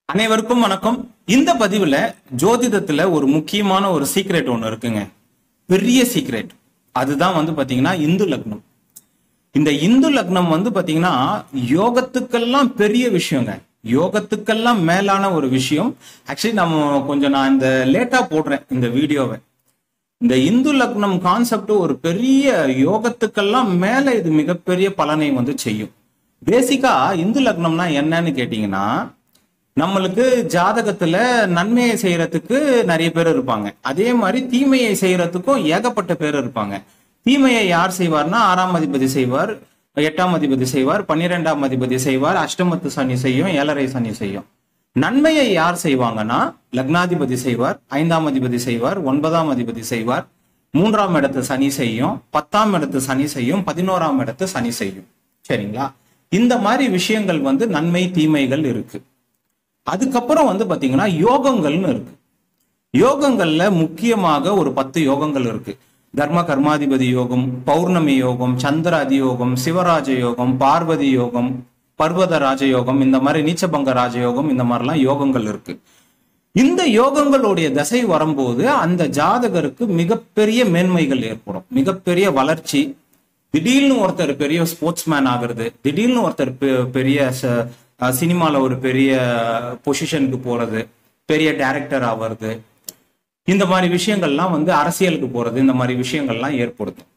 அனைவருக்கும் வணக்கம் இந்த பதிவுல ஜோதிடத்துல ஒரு முக்கியமான ஒரு சீக்ரெட் ஒண்ணு இருக்குங்க பெரிய சீக்ரெட் அதுதான் வந்து பாத்தீங்கன்னா இந்து லக்னம் இந்த இந்து லக்னம் வந்து பாத்தீங்கன்னா யோகத்துக்கெல்லாம் பெரிய விஷயங்க யோகத்துக்கெல்லாம் மேலான ஒரு விஷயம் ஆக்சுவலி நம்ம கொஞ்சம் நான் இந்த லேட்டா போடுறேன் இந்த வீடியோவை இந்த இந்து லக்னம் கான்செப்ட் ஒரு பெரிய யோகத்துக்கெல்லாம் மேல இது மிகப்பெரிய பலனை வந்து செய்யும் பேசிக்கா இந்து லக்னம்னா என்னன்னு கேட்டீங்கன்னா நம்மளுக்கு ஜாதகத்துல நன்மையை செய்யறதுக்கு நிறைய பேர் இருப்பாங்க அதே மாதிரி தீமையை செய்யறதுக்கும் ஏகப்பட்ட பேர் இருப்பாங்க தீமையை யார் செய்வார்னா ஆறாம் அதிபதி செய்வார் எட்டாம் அதிபதி செய்வார் பன்னிரெண்டாம் அதிபதி செய்வார் அஷ்டமத்து சனி செய்யும் ஏழரை சனி செய்யும் நன்மையை யார் செய்வாங்கன்னா லக்னாதிபதி செய்வார் ஐந்தாம் அதிபதி செய்வார் ஒன்பதாம் அதிபதி செய்வார் மூன்றாம் இடத்து சனி செய்யும் பத்தாம் இடத்து சனி செய்யும் பதினோராம் இடத்து சனி செய்யும் சரிங்களா இந்த மாதிரி விஷயங்கள் வந்து நன்மை தீமைகள் இருக்கு அதுக்கப்புறம் வந்து பாத்தீங்கன்னா யோகங்கள்னு இருக்கு யோகங்கள்ல முக்கியமாக ஒரு பத்து யோகங்கள் இருக்கு தர்ம கர்மாதிபதி யோகம் பௌர்ணமி யோகம் சந்திர அதியோகம் சிவராஜ யோகம் பார்வதி யோகம் பர்வத ராஜயோகம் இந்த மாதிரி நீச்சபங்க ராஜயோகம் இந்த மாதிரிலாம் யோகங்கள் இருக்கு இந்த யோகங்களுடைய தசை வரும்போது அந்த ஜாதகருக்கு மிகப்பெரிய மேன்மைகள் ஏற்படும் மிகப்பெரிய வளர்ச்சி திடீர்னு ஒருத்தர் பெரிய ஸ்போர்ட்ஸ் மேன் ஆகுறது திடீர்னு ஒருத்தர் பெ- பெரிய ச- அஹ் சினிமால ஒரு பெரிய பொசிஷனுக்கு போறது பெரிய டைரக்டர் ஆவறது இந்த மாதிரி விஷயங்கள்லாம் வந்து அரசியலுக்கு போறது இந்த மாதிரி விஷயங்கள்லாம் ஏற்படுத்தும்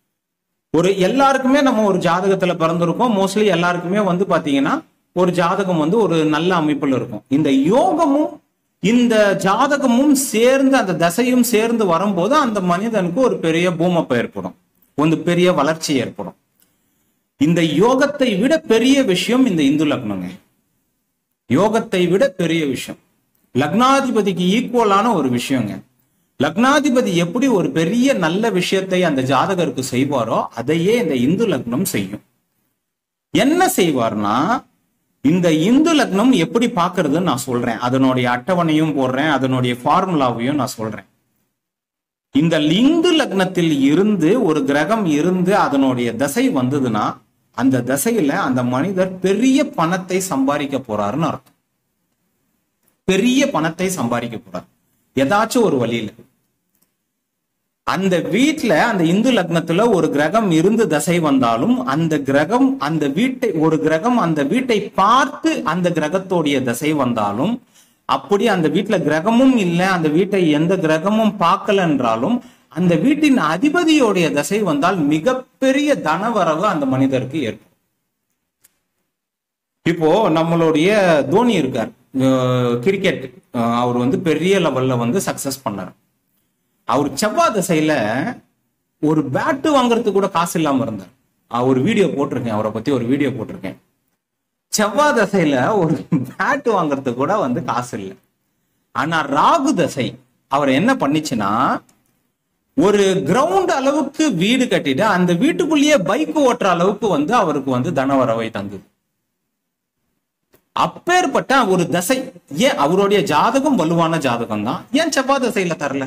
ஒரு எல்லாருக்குமே நம்ம ஒரு ஜாதகத்துல பிறந்திருக்கோம் மோஸ்ட்லி எல்லாருக்குமே வந்து பாத்தீங்கன்னா ஒரு ஜாதகம் வந்து ஒரு நல்ல அமைப்புல இருக்கும் இந்த யோகமும் இந்த ஜாதகமும் சேர்ந்து அந்த தசையும் சேர்ந்து வரும்போது அந்த மனிதனுக்கு ஒரு பெரிய பூமப்ப ஏற்படும் ஒரு பெரிய வளர்ச்சி ஏற்படும் இந்த யோகத்தை விட பெரிய விஷயம் இந்த இந்து லக்னங்க யோகத்தை விட பெரிய விஷயம் லக்னாதிபதிக்கு ஈக்குவலான ஒரு விஷயங்க லக்னாதிபதி எப்படி ஒரு பெரிய நல்ல விஷயத்தை அந்த ஜாதகருக்கு செய்வாரோ அதையே இந்த இந்து லக்னம் செய்யும் என்ன செய்வார்னா இந்த இந்து லக்னம் எப்படி பார்க்கிறதுன்னு நான் சொல்றேன் அதனுடைய அட்டவணையும் போடுறேன் அதனுடைய ஃபார்முலாவையும் நான் சொல்றேன் இந்த இந்து லக்னத்தில் இருந்து ஒரு கிரகம் இருந்து அதனுடைய தசை வந்ததுன்னா அந்த தசையில அந்த மனிதர் பெரிய பணத்தை சம்பாதிக்க போறாருன்னு அர்த்தம் பெரிய பணத்தை சம்பாதிக்க போறார் ஏதாச்சும் ஒரு வழியில அந்த வீட்ல அந்த இந்து லக்னத்துல ஒரு கிரகம் இருந்து தசை வந்தாலும் அந்த கிரகம் அந்த வீட்டை ஒரு கிரகம் அந்த வீட்டை பார்த்து அந்த கிரகத்தோடைய தசை வந்தாலும் அப்படி அந்த வீட்டுல கிரகமும் இல்லை அந்த வீட்டை எந்த கிரகமும் பார்க்கல என்றாலும் அந்த வீட்டின் அதிபதியோடைய தசை வந்தால் மிகப்பெரிய தனவரவு அந்த மனிதருக்கு ஏற்படும் இப்போ நம்மளுடைய தோனி இருக்கார் கிரிக்கெட் அவர் வந்து பெரிய லெவல்ல வந்து சக்சஸ் பண்ணார் அவர் செவ்வாய் திசையில ஒரு பேட்டு வாங்குறதுக்கு கூட காசு இல்லாம இருந்தார் நான் ஒரு வீடியோ போட்டிருக்கேன் அவரை பத்தி ஒரு வீடியோ போட்டிருக்கேன் செவ்வாய் தசையில ஒரு பேட் வாங்குறதுக்கு கூட வந்து காசு இல்லை ஆனா ராகு தசை அவர் என்ன பண்ணிச்சுன்னா ஒரு கிரவுண்ட் அளவுக்கு வீடு கட்டிட்டு அந்த வீட்டுக்குள்ளேயே பைக் ஓட்டுற அளவுக்கு வந்து அவருக்கு வந்து தனவரவை தந்தது அப்பேற்பட்ட ஒரு தசை ஏன் அவருடைய ஜாதகம் வலுவான ஜாதகம் தான் ஏன் செவ்வாய் தசையில தரல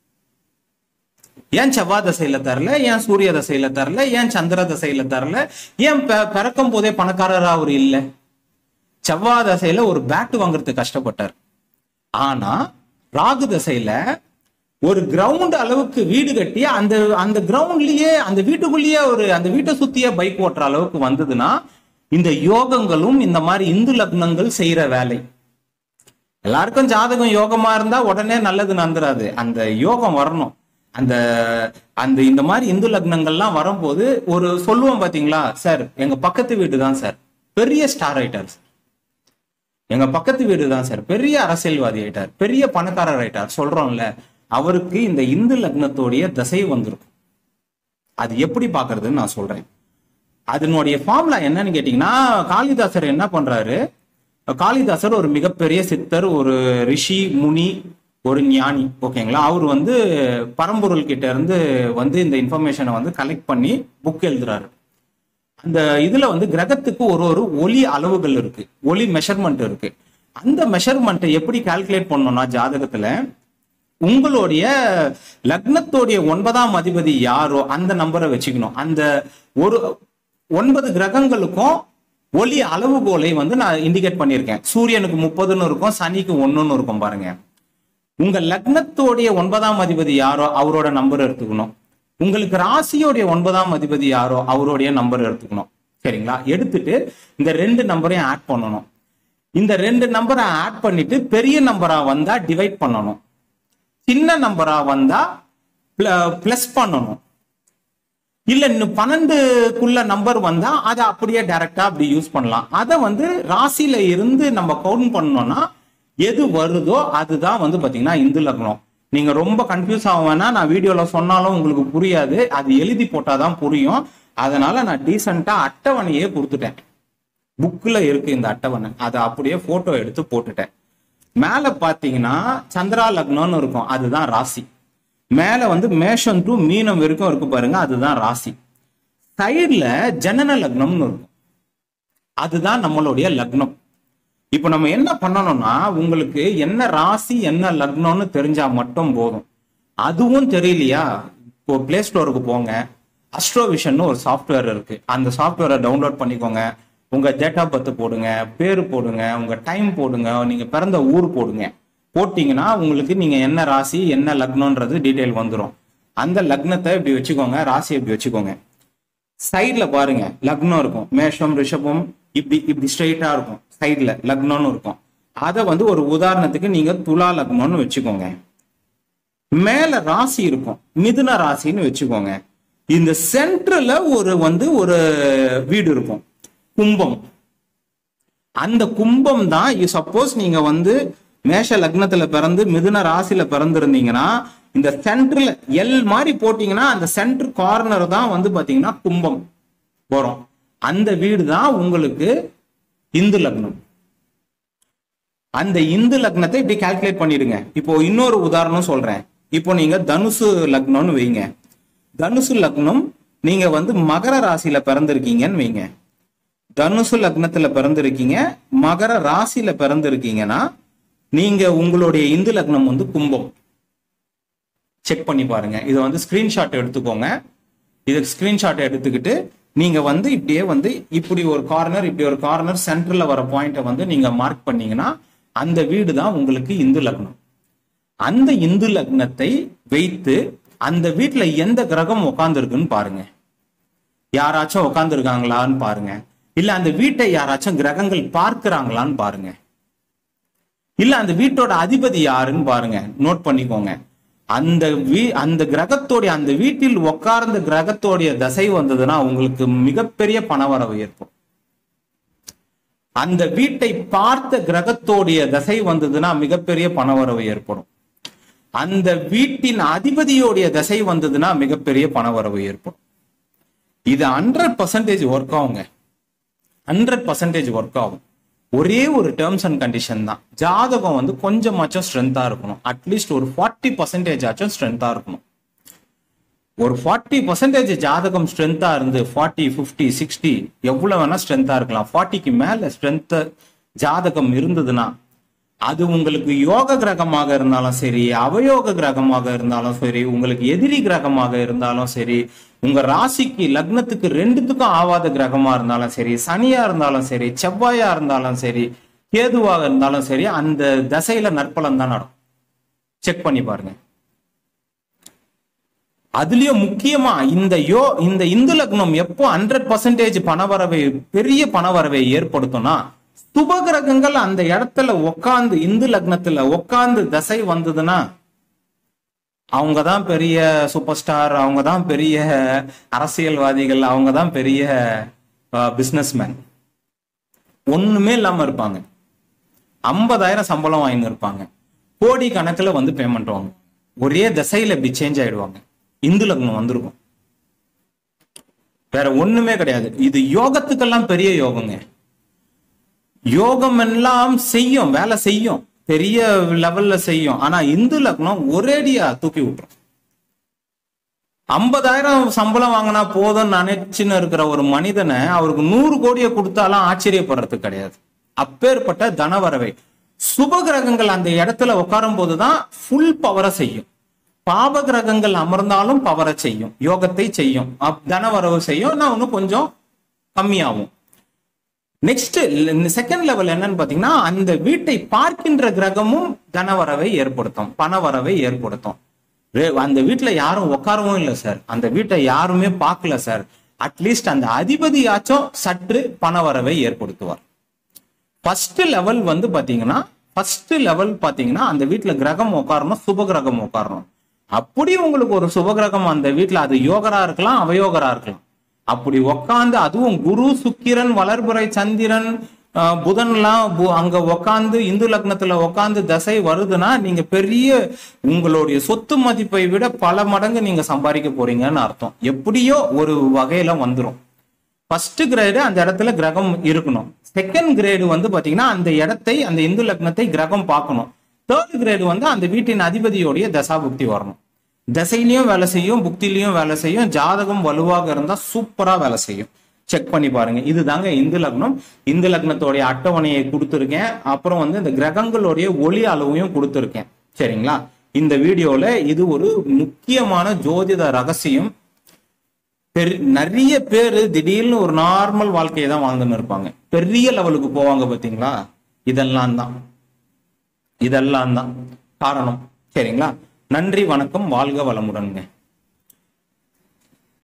ஏன் செவ்வாய் தசையில தரல ஏன் சூரிய தசையில தரல ஏன் சந்திர தசையில தரல ஏன் பெ- பிறக்கும் போதே பணக்காரரா அவர் இல்ல செவ்வாய் தசையில ஒரு பேட் வாங்குறதுக்கு கஷ்டப்பட்டார் ஆனா ராகு தசையில ஒரு கிரவுண்ட் அளவுக்கு வீடு கட்டி அந்த அந்த கிரவுண்ட்லயே அந்த வீட்டுக்குள்ளேயே ஒரு அந்த வீட்டை சுத்தியே பைக் ஓட்டுற அளவுக்கு வந்ததுன்னா இந்த யோகங்களும் இந்த மாதிரி இந்து லக்னங்கள் செய்யற வேலை எல்லாருக்கும் ஜாதகம் யோகமா இருந்தா உடனே நல்லது நந்துராது அந்த யோகம் வரணும் அந்த அந்த இந்த மாதிரி இந்து லக்னங்கள்லாம் வரும்போது ஒரு சொல்லுவோம் பாத்தீங்களா சார் எங்க பக்கத்து வீடு தான் சார் பெரிய ஸ்டார் ஆயிட்டார் சார் எங்க பக்கத்து வீடு தான் சார் பெரிய அரசியல்வாதி ஆயிட்டார் பெரிய பணக்காரர் ஆயிட்டார் சொல்றோம்ல அவருக்கு இந்த இந்து லக்னத்தோடைய தசை வந்திருக்கும் அது எப்படி பாக்குறதுன்னு நான் சொல்றேன் அதனுடைய ஃபார்முலா என்னன்னு கேட்டீங்கன்னா காளிதாசர் என்ன பண்றாரு காளிதாசர் ஒரு மிகப்பெரிய சித்தர் ஒரு ரிஷி முனி ஒரு ஞானி ஓகேங்களா அவர் வந்து பரம்பொருள் கிட்ட இருந்து வந்து இந்த இன்ஃபர்மேஷனை வந்து கலெக்ட் பண்ணி புக் எழுதுறாரு அந்த இதுல வந்து கிரகத்துக்கு ஒரு ஒரு ஒளி அளவுகள் இருக்கு ஒளி மெஷர்மெண்ட் இருக்கு அந்த மெஷர்மெண்ட்டை எப்படி கால்குலேட் பண்ணணும்னா ஜாதகத்துல உங்களுடைய லக்னத்தோடைய ஒன்பதாம் அதிபதி யாரோ அந்த நம்பரை வச்சுக்கணும் அந்த ஒரு ஒன்பது கிரகங்களுக்கும் ஒளி அளவுகோலை வந்து நான் இண்டிகேட் பண்ணியிருக்கேன் சூரியனுக்கு முப்பதுன்னு இருக்கும் சனிக்கு ஒண்ணுன்னு இருக்கும் பாருங்க உங்க லக்னத்தோடைய ஒன்பதாம் அதிபதி யாரோ அவரோட நம்பர் எடுத்துக்கணும் உங்களுக்கு ராசியோடைய ஒன்பதாம் அதிபதி யாரோ அவருடைய நம்பர் எடுத்துக்கணும் சரிங்களா எடுத்துட்டு இந்த ரெண்டு நம்பரையும் ஆட் பண்ணணும் இந்த ரெண்டு நம்பரை ஆட் பண்ணிட்டு பெரிய நம்பரா வந்தா டிவைட் பண்ணணும் சின்ன நம்பரா வந்தா பிளஸ் பண்ணணும் இல்ல இன்னும் பன்னெண்டுக்குள்ள நம்பர் வந்தா அதை அப்படியே டைரக்டா அப்படி யூஸ் பண்ணலாம் அதை வந்து ராசியில இருந்து நம்ம கவுண்ட் பண்ணோம்னா எது வருதோ அதுதான் வந்து பாத்தீங்கன்னா இந்து லக்னம் நீங்க ரொம்ப கன்ஃபியூஸ் ஆக வேணாம் நான் வீடியோல சொன்னாலும் உங்களுக்கு புரியாது அது எழுதி போட்டாதான் புரியும் அதனால நான் டீசெண்டா அட்டவணையே கொடுத்துட்டேன் புக்ல இருக்கு இந்த அட்டவணை அதை அப்படியே போட்டோ எடுத்து போட்டுட்டேன் மேல பாத்தீங்கன்னா சந்திரா லக்னம்னு இருக்கும் அதுதான் ராசி மேல வந்து மேஷம் டு மீனம் வரைக்கும் இருக்கு பாருங்க அதுதான் ராசி சைடுல ஜனன லக்னம்னு இருக்கும் அதுதான் நம்மளுடைய லக்னம் இப்போ நம்ம என்ன பண்ணணும்னா உங்களுக்கு என்ன ராசி என்ன லக்னம்னு தெரிஞ்சா மட்டும் போதும் அதுவும் தெரியலையா இப்போ பிளே ஸ்டோருக்கு போங்க அஸ்ட்ரோவிஷன் ஒரு சாஃப்ட்வேர் இருக்கு அந்த சாஃப்ட்வேரை டவுன்லோட் பண்ணிக்கோங்க உங்க டேட் ஆஃப் பர்த் போடுங்க பேர் போடுங்க உங்க டைம் போடுங்க நீங்க பிறந்த ஊர் போடுங்க போட்டீங்கன்னா உங்களுக்கு நீங்க என்ன ராசி என்ன லக்னம்ன்றது டீட்டெயில் வந்துடும் அந்த லக்னத்தை இப்படி வச்சுக்கோங்க ராசி இப்படி வச்சுக்கோங்க சைட்ல பாருங்க லக்னம் இருக்கும் மேஷம் ரிஷபம் இப்படி இப்படி ஸ்ட்ரைட்டா இருக்கும் சைட்ல லக்னம்னு இருக்கும் அதை வந்து ஒரு உதாரணத்துக்கு நீங்க துலா லக்னம்னு வச்சுக்கோங்க மேல ராசி இருக்கும் மிதுன ராசின்னு வச்சுக்கோங்க இந்த சென்டர்ல ஒரு வந்து ஒரு வீடு இருக்கும் கும்பம் அந்த கும்பம் தான் சப்போஸ் நீங்க வந்து மேஷ லக்னத்துல பிறந்து மிதுன ராசியில பிறந்திருந்தீங்கன்னா இந்த சென்டர்ல எல் மாதிரி போட்டீங்கன்னா அந்த சென்டர் கார்னர் தான் வந்து பாத்தீங்கன்னா கும்பம் வரும் அந்த வீடு தான் உங்களுக்கு இந்து லக்னம் அந்த இந்து லக்னத்தை இப்படி கால்குலேட் பண்ணிடுங்க இப்போ இன்னொரு உதாரணம் சொல்றேன் இப்போ நீங்க தனுசு லக்னம்னு வைங்க தனுசு லக்னம் நீங்க வந்து மகர ராசியில பிறந்திருக்கீங்கன்னு வைங்க தனுசு லக்னத்துல பிறந்திருக்கீங்க மகர ராசியில பிறந்திருக்கீங்கன்னா நீங்க உங்களுடைய இந்து லக்னம் வந்து கும்பம் செக் பண்ணி பாருங்க இதை வந்து ஸ்கிரீன்ஷாட் எடுத்துக்கோங்க இதுக்கு ஸ்கிரீன்ஷாட் எடுத்துக்கிட்டு நீங்க வந்து இப்படியே வந்து இப்படி ஒரு கார்னர் இப்படி ஒரு கார்னர் சென்டர்ல வர பாயிண்ட்டை வந்து நீங்க மார்க் பண்ணீங்கன்னா அந்த வீடு தான் உங்களுக்கு இந்து லக்னம் அந்த இந்து லக்னத்தை வைத்து அந்த வீட்டுல எந்த கிரகம் உட்கார்ந்துருக்குன்னு பாருங்க யாராச்சும் உட்கார்ந்துருக்காங்களான்னு பாருங்க இல்ல அந்த வீட்டை யாராச்சும் கிரகங்கள் பார்க்கிறாங்களான்னு பாருங்க இல்ல அந்த வீட்டோட அதிபதி யாருன்னு பாருங்க நோட் பண்ணிக்கோங்க அந்த வீ அந்த கிரகத்தோடைய அந்த வீட்டில் உட்கார்ந்த கிரகத்தோடைய தசை வந்ததுன்னா உங்களுக்கு மிகப்பெரிய பணவரவு ஏற்படும் அந்த வீட்டை பார்த்த கிரகத்தோடைய தசை வந்ததுன்னா மிகப்பெரிய பணவரவு ஏற்படும் அந்த வீட்டின் அதிபதியோடைய தசை வந்ததுன்னா மிகப்பெரிய பணவரவு ஏற்படும் இது ஹண்ட்ரட் பர்சன்டேஜ் ஒர்க் ஆகுங்க ஹண்ட்ரட் பர்சன்டேஜ் ஒர்க் ஆகும் ஒரே ஒரு டேர்ம்ஸ் அண்ட் கண்டிஷன் தான் ஜாதகம் வந்து கொஞ்சமாச்சும் ஸ்ட்ரென்த்தா இருக்கணும் அட்லீஸ்ட் ஒரு ஃபார்ட்டி பர்சன்டேஜ் ஆச்சும் ஸ்ட்ரென்த்தா இருக்கணும் ஒரு ஃபார்ட்டி பர்சன்டேஜ் ஜாதகம் ஸ்ட்ரென்த்தா இருந்து ஃபார்ட்டி ஃபிஃப்டி சிக்ஸ்டி எவ்வளவு வேணா ஸ்ட்ரென்த்தா இருக்கலாம் ஃபார்ட்டிக்கு மேல ஸ்ட்ரென்த் ஜாதகம் இருந்ததுன்னா அது உங்களுக்கு யோக கிரகமாக இருந்தாலும் சரி அவயோக கிரகமாக இருந்தாலும் சரி உங்களுக்கு எதிரி கிரகமாக இருந்தாலும் சரி உங்க ராசிக்கு லக்னத்துக்கு ரெண்டுத்துக்கும் ஆவாத கிரகமா இருந்தாலும் சரி சனியா இருந்தாலும் சரி செவ்வாயா இருந்தாலும் சரி கேதுவாக இருந்தாலும் சரி அந்த தசையில நற்பலன் தான் நடக்கும் செக் பண்ணி பாருங்க அதுலயும் முக்கியமா இந்த யோ இந்த இந்து லக்னம் எப்போ ஹண்ட்ரட் பர்சன்டேஜ் பணவரவை பெரிய பணவரவை ஏற்படுத்தும்னா சுப கிரகங்கள் அந்த இடத்துல உக்காந்து இந்து லக்னத்துல உக்காந்து தசை வந்ததுன்னா அவங்க தான் பெரிய சூப்பர் ஸ்டார் அவங்க தான் பெரிய அரசியல்வாதிகள் அவங்க தான் பெரிய பிசினஸ்மேன் ஒண்ணுமே இல்லாம இருப்பாங்க ஐம்பதாயிரம் சம்பளம் வாங்கின்னு இருப்பாங்க கோடி கணக்குல வந்து பேமெண்ட் வாங்க ஒரே தசையில இப்படி சேஞ்ச் ஆயிடுவாங்க இந்து லக்னம் வந்திருக்கும் வேற ஒண்ணுமே கிடையாது இது யோகத்துக்கெல்லாம் பெரிய யோகங்க யோகம் எல்லாம் செய்யும் வேலை செய்யும் பெரிய லெவல்ல செய்யும் ஆனா இந்து லக்னம் ஒரேடியா தூக்கி விட்டுரும் ஐம்பதாயிரம் சம்பளம் வாங்கினா போதும் நினைச்சுன்னு இருக்கிற ஒரு மனிதனை அவருக்கு நூறு கோடியை கொடுத்தாலும் ஆச்சரியப்படுறது கிடையாது அப்பேற்பட்ட தனவரவை சுப கிரகங்கள் அந்த இடத்துல உட்காரும் போதுதான் ஃபுல் பவரை செய்யும் பாப கிரகங்கள் அமர்ந்தாலும் பவரை செய்யும் யோகத்தை செய்யும் அப்- தனவரவு செய்யும் நான் இன்னும் கொஞ்சம் கம்மியாகும் நெக்ஸ்ட் செகண்ட் லெவல் என்னன்னு பாத்தீங்கன்னா அந்த வீட்டை பார்க்கின்ற கிரகமும் தனவரவை ஏற்படுத்தும் பணவரவை ஏற்படுத்தும் வே- அந்த வீட்டுல யாரும் உட்காரவும் இல்லை சார் அந்த வீட்டை யாருமே பார்க்கல சார் அட்லீஸ்ட் அந்த அதிபதியாச்சும் சற்று பணவரவை ஏற்படுத்துவார் ஃபர்ஸ்ட் லெவல் வந்து பாத்தீங்கன்னா ஃபர்ஸ்ட் லெவல் பாத்தீங்கன்னா அந்த வீட்டுல கிரகம் உட்காரணும் சுப கிரகம் உட்காரணும் அப்படி உங்களுக்கு ஒரு சுப கிரகம் அந்த வீட்டுல அது யோகரா இருக்கலாம் அவயோகரா இருக்கலாம் அப்படி உக்காந்து அதுவும் குரு சுக்கிரன் வளர்புரை சந்திரன் ஆஹ், புதன்லாம் பு- அங்க உக்காந்து இந்து லக்னத்துல உக்காந்து தசை வருதுன்னா நீங்க பெரிய உங்களுடைய சொத்து மதிப்பை விட பல மடங்கு நீங்க சம்பாதிக்க போறீங்கன்னு அர்த்தம் எப்படியோ ஒரு வகையில வந்துரும் ஃபர்ஸ்ட் கிரேடு அந்த இடத்துல கிரகம் இருக்கணும் செகண்ட் கிரேடு வந்து பாத்தீங்கன்னா அந்த இடத்தை அந்த இந்து லக்னத்தை கிரகம் பார்க்கணும் தேர்ட் கிரேடு வந்து அந்த வீட்டின் அதிபதியோடைய தசாபுக்தி வரணும் தசையிலையும் வேலை செய்யும் புக்திலையும் வேலை செய்யும் ஜாதகம் வலுவாக இருந்தா சூப்பரா வேலை செய்யும் செக் பண்ணி பாருங்க இதுதாங்க இந்து லக்னம் இந்து லக்னத்தோடைய அட்டவணையை கொடுத்துருக்கேன் அப்புறம் வந்து இந்த கிரகங்களுடைய ஒளி அளவையும் கொடுத்துருக்கேன் சரிங்களா இந்த வீடியோல இது ஒரு முக்கியமான ஜோதிட ரகசியம் பெரிய நிறைய பேர் திடீர்னு ஒரு நார்மல் வாழ்க்கையை தான் வாழ்ந்துன்னு இருப்பாங்க பெரிய லெவலுக்கு போவாங்க பாத்தீங்களா இதெல்லாம் தான் இதெல்லாம் தான் காரணம் சரிங்களா நன்றி வணக்கம் வாழ்க வளமுடன்ங்க